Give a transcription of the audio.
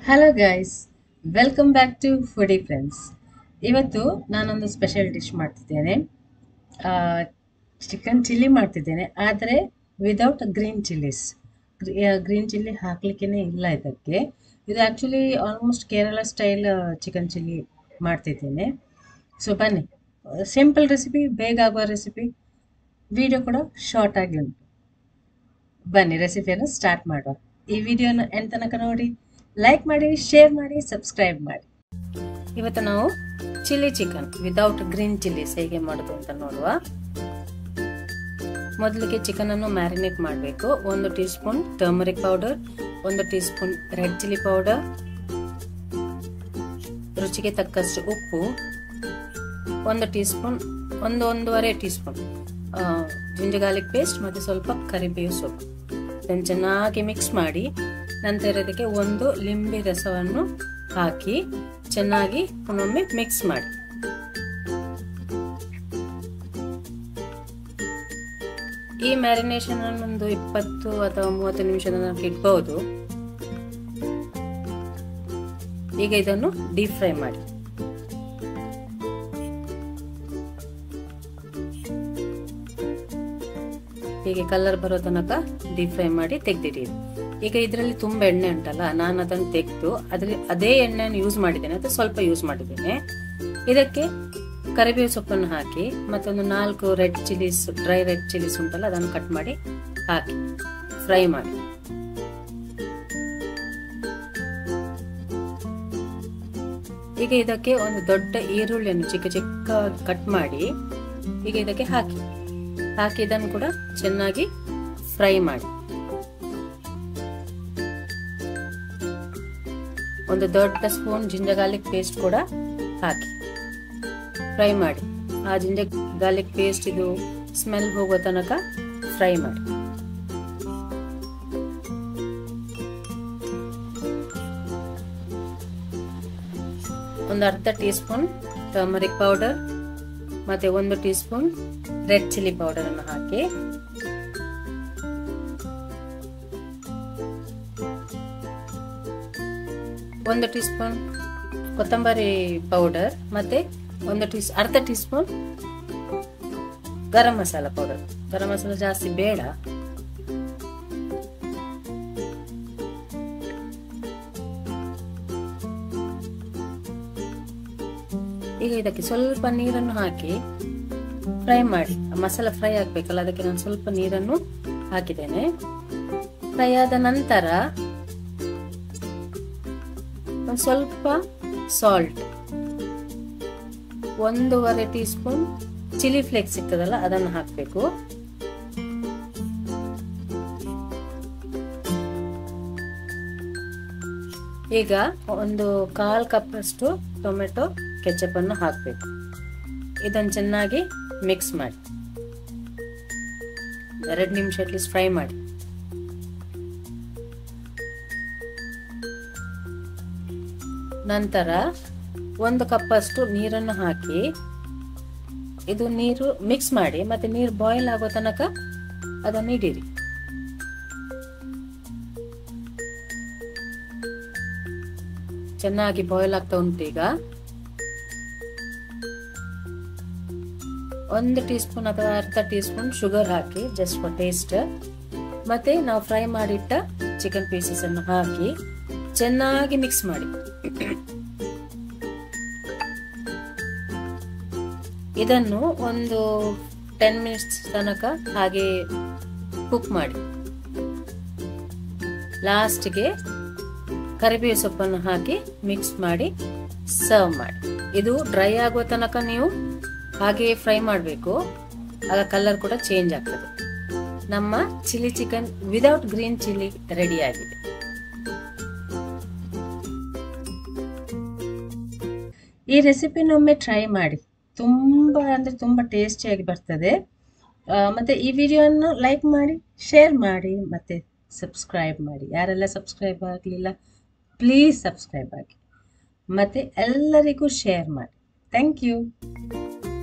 hello guys welcome back to foodie friends ಇವತ್ತು ನಾನೊಂದು special dish ಮಾಡ್ತಿದ್ದೇನೆ ಚಿಕನ್ ಚಿಲ್ಲಿ ಮಾಡ್ತಿದ್ದೇನೆ ಆದರೆ without green chillies green chilli ಹಾಕ್ಲಿಕ್ಕೇ ಇಲ್ಲ ಇದಕ್ಕೆ ಇದು actually almost Kerala style chicken chilli ಮಾಡ್ತಿದ್ದೇನೆ ಸೊ ಬನ್ನಿ ಸಿಂಪಲ್ ರೆಸಿಪಿ ಬೇಗ ಆಗುವ ರೆಸಿಪಿ ವಿಡಿಯೋ ಕೂಡ ಶಾರ್ಟ್ ಆಗಿ ಉಂಟು ಬನ್ನಿ ರೆಸಿಪಿಯನ್ನು ಸ್ಟಾರ್ಟ್ ಮಾಡುವ ಈ ವಿಡಿಯೋನ ಎಂಡ್ ತನಕ ನೋಡಿ ಲೈಕ್ ಮಾಡಿ ಶೇರ್ ಮಾಡಿ ಸಬ್ಸ್ಕ್ರೈಬ್ ಮಾಡಿ ಇವತ್ತು ನಾವು chilli chicken without green chillies ಹೇಗೆ ಮಾಡೋದು ಅಂತ ನೋಡುವ ಮೊದಲಿಗೆ ಚಿಕನ್ ಅನ್ನು ಮ್ಯಾರಿನೇಟ್ ಮಾಡಬೇಕು ಒಂದು ಟೀ ಸ್ಪೂನ್ ಟರ್ಮರಿಕ್ ಪೌಡರ್ ಒಂದು teaspoon red chilli powder ರುಚಿಗೆ ತಕ್ಕಷ್ಟು ಉಪ್ಪು ಒಂದು ಟೀ ಸ್ಪೂನ್ ಒಂದು ಒಂದೂವರೆ teaspoon ginger garlic paste ಮತ್ತು ಸ್ವಲ್ಪ ಕರಿಬೇವು ಸೊಪ್ಪು ಇದನ್ನು ಚೆನ್ನಾಗಿ ಮಿಕ್ಸ್ ಮಾಡಿ ನಂತರ ಇದಕ್ಕೆ ಒಂದು ಲಿಂಬೆ ರಸವನ್ನು ಹಾಕಿ ಚೆನ್ನಾಗಿ ಒಮ್ಮೊಮ್ಮೆ ಮಿಕ್ಸ್ ಮಾಡಿ ಈ ಮ್ಯಾರಿನೇಷನ್ ಒಂದು ಇಪ್ಪತ್ತು ಅಥವಾ ಮೂವತ್ತು ನಿಮಿಷದ ತನಕ ಇಡ್ಬಹುದು ಈಗ ಇದನ್ನು ಡೀಪ್ ಫ್ರೈ ಮಾಡಿ ಹೀಗೆ ಕಲರ್ ಬರೋ ತನಕ ಡೀಪ್ ಫ್ರೈ ಮಾಡಿ ತೆಗ್ದಿಡಿ ಈಗ ಇದರಲ್ಲಿ ತುಂಬಾ ಎಣ್ಣೆ ಉಂಟಲ್ಲ ನಾನು ಅದನ್ನು ತೆಗೆದು ಅದ್ರ ಅದೇ ಎಣ್ಣೆಯನ್ನು ಯೂಸ್ ಮಾಡಿದ್ದೇನೆ ಅಥವಾ ಸ್ವಲ್ಪ ಯೂಸ್ ಮಾಡಿದ್ದೇನೆ ಇದಕ್ಕೆ ಕರಿಬೇವು ಸೊಪ್ಪನ್ನು ಹಾಕಿ ಮತ್ತೊಂದು ನಾಲ್ಕು red chillies dry red chillies ಉಂಟಲ್ಲ ಅದನ್ನು ಕಟ್ ಮಾಡಿ ಹಾಕಿ ಫ್ರೈ ಮಾಡಿ ಈಗ ಇದಕ್ಕೆ ಒಂದು ದೊಡ್ಡ ಈರುಳ್ಳಿಯನ್ನು ಚಿಕ್ಕ ಚಿಕ್ಕ ಕಟ್ ಮಾಡಿ ಈಗ ಇದಕ್ಕೆ ಹಾಕಿ ಹಾಕಿ ಇದನ್ನು ಕೂಡ ಚೆನ್ನಾಗಿ ಫ್ರೈ ಮಾಡಿ ಒಂದು ದೊಡ್ಡ ಸ್ಪೂನ್ ಜಿಂಜರ್ ಗಾರ್ಲಿಕ್ ಪೇಸ್ಟ್ ಕೂಡ ಹಾಕಿ ಫ್ರೈ ಮಾಡಿ ಆ ಜಿಂಜರ್ ಗಾರ್ಲಿಕ್ ಪೇಸ್ಟ್ ಇದು ಸ್ಮೆಲ್ ಹೋಗೋ ತನಕ ಫ್ರೈ ಮಾಡಿ ಒಂದು ಅರ್ಧ ಟೀ ಸ್ಪೂನ್ ಟರ್ಮರಿಕ್ ಪೌಡರ್ ಮತ್ತೆ ಒಂದು teaspoon red chilli powder ಅನ್ನು ಹಾಕಿ ಒಂದು ಟೀ ಸ್ಪೂನ್ ಕೊತ್ತಂಬರಿ ಪೌಡರ್ ಮತ್ತೆ ಒಂದು ಟೀ ಅರ್ಧ teaspoon garam masala powder garam masala ಜಾಸ್ತಿ ಬೇಡ ಈಗ ಇದಕ್ಕೆ ಸ್ವಲ್ಪ ನೀರನ್ನು ಹಾಕಿ ಫ್ರೈ ಮಾಡಿ ಮಸಾಲ ಫ್ರೈ ಆಗ್ಬೇಕಲ್ಲ ಅದಕ್ಕೆ ನಾನು ಸ್ವಲ್ಪ ನೀರನ್ನು ಹಾಕಿದ್ದೇನೆ ಫ್ರೈ ಆದ ನಂತರ ಒಂದು ಸ್ವಲ್ಪ ಸಾಲ್ಟ್ ಒಂದೂವರೆ ಟೀ ಸ್ಪೂನ್ ಚಿಲ್ಲಿ ಫ್ಲೇಕ್ಸ್ ಸಿಗ್ತದಲ್ಲ ಅದನ್ನು ಹಾಕಬೇಕು ಈಗ ಒಂದು ಕಾಲ್ ಕಪ್ ಅಷ್ಟು ಟೊಮೆಟೊ ಕೆಚಪ್ ಅನ್ನು ಹಾಕಬೇಕು ಇದನ್ನು ಚೆನ್ನಾಗಿ ಮಿಕ್ಸ್ ಮಾಡಿ ಎರಡು ನಿಮಿಷ ಅಟ್ಲೀಸ್ಟ್ ಫ್ರೈ ಮಾಡಿ ನಂತರ ಒಂದು ಕಪ್ ಅಷ್ಟು ನೀರನ್ನು ಹಾಕಿ ಇದು ನೀರು ಮಿಕ್ಸ್ ಮಾಡಿ ಮತ್ತೆ ನೀರು ಬಾಯ್ಲ್ ಆಗೋ ತನಕ ಅದನ್ನು ಇಡೀರಿ ಚೆನ್ನಾಗಿ ಬಾಯ್ಲ್ ಆಗ್ತಾ ಉಂಟು ಈಗ ಒಂದು ಟೀ ಸ್ಪೂನ್ ಅಥವಾ ಅರ್ಧ ಟೀ ಸ್ಪೂನ್ ಶುಗರ್ ಹಾಕಿ ಜಸ್ಟ್ ಫಾರ್ ಟೇಸ್ಟ್ ಮತ್ತೆ ನಾವು ಫ್ರೈ ಮಾಡಿಟ್ಟ ಚಿಕನ್ ಪೀಸಸ್ ಅನ್ನು ಹಾಕಿ ಚೆನ್ನಾಗಿ ಮಿಕ್ಸ್ ಮಾಡಿ ಇದನ್ನು ಒಂದು ಟೆನ್ ಮಿನಿಟ್ಸ್ ತನಕ ಹಾಗೆ ಕುಕ್ ಮಾಡಿ ಲಾಸ್ಟ್ಗೆ ಕರಿಬೇವು ಸೊಪ್ಪನ್ನು ಹಾಕಿ ಮಿಕ್ಸ್ ಮಾಡಿ ಸರ್ವ್ ಮಾಡಿ ಇದು ಡ್ರೈ ಆಗುವ ತನಕ ನೀವು ಹಾಗೆ ಫ್ರೈ ಮಾಡಬೇಕು ಆಗ ಕಲರ್ ಕೂಡ ಚೇಂಜ್ ಆಗ್ತದೆ ನಮ್ಮ chilli chicken without green chilli ready ಆಗಿದೆ ಈ ರೆಸಿಪಿನೊಮ್ಮೆ ಟ್ರೈ ಮಾಡಿ ತುಂಬ ಅಂದರೆ ತುಂಬ ಟೇಸ್ಟಿಯಾಗಿ ಬರ್ತದೆ ಮತ್ತು ಈ ವಿಡಿಯೋನ ಲೈಕ್ ಮಾಡಿ ಶೇರ್ ಮಾಡಿ ಮತ್ತು ಸಬ್ಸ್ಕ್ರೈಬ್ ಮಾಡಿ ಯಾರೆಲ್ಲ ಸಬ್ಸ್ಕ್ರೈಬ್ ಆಗಲಿಲ್ಲ ಪ್ಲೀಸ್ ಸಬ್ಸ್ಕ್ರೈಬ್ ಆಗಿ ಮತ್ತು ಎಲ್ಲರಿಗೂ ಶೇರ್ ಮಾಡಿ ಥ್ಯಾಂಕ್ ಯು